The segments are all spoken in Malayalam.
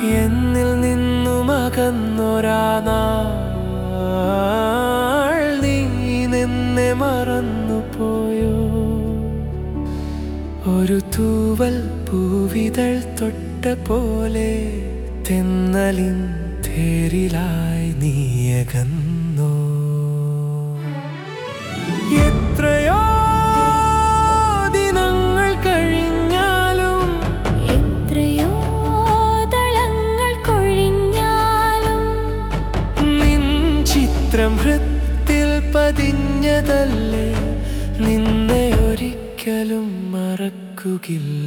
എന്നിൽ നിന്നും അകന്നൊരാ നാൾ നീ നിന്നെ മറന്നു പോയോ ഒരു തൂവൽ പൂവിതൾ തൊട്ട പോലെ തെന്നലിൻ തേരിലായി നീയകന്നോ എത്രയോ ദിനങ്ങൾ കഴിഞ്ഞാലും എത്രയോ ദളങ്ങൾ കൊഴിഞ്ഞാലും നിൻ ചിത്രം ഹൃത്തിൽ പതിഞ്ഞതല്ലേ നിന്നെ ഒരിക്കലും മറക്കുകില്ല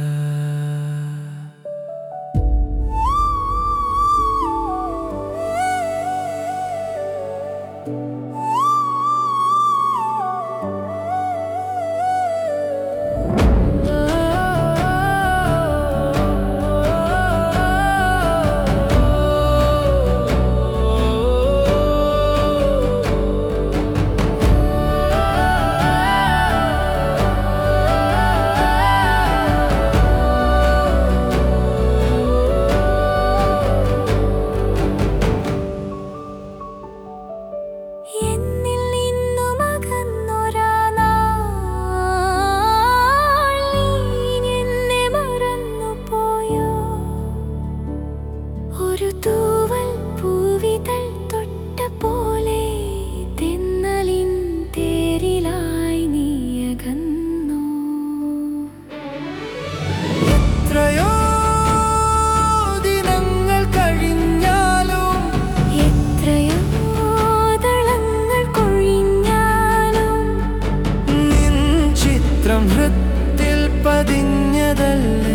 എന്നിൽ നിന്നും അകന്നൊരാ നാൾ നീ എന്നെ മറന്നു പോയോ ഒരു തൂവൽ പൂവിതൾ തൊട്ട പോലെ തെന്നലിൻ തേരിലായി നീയകന്നു എത്രയോ ദിനങ്ങൾ കഴിഞ്ഞാലും എത്രയോ ദളങ്ങൾ കൊഴിഞ്ഞാലും നിൻ ചിത്രം ഹൃത്തിൽ പതിഞ്ഞതല്ലേ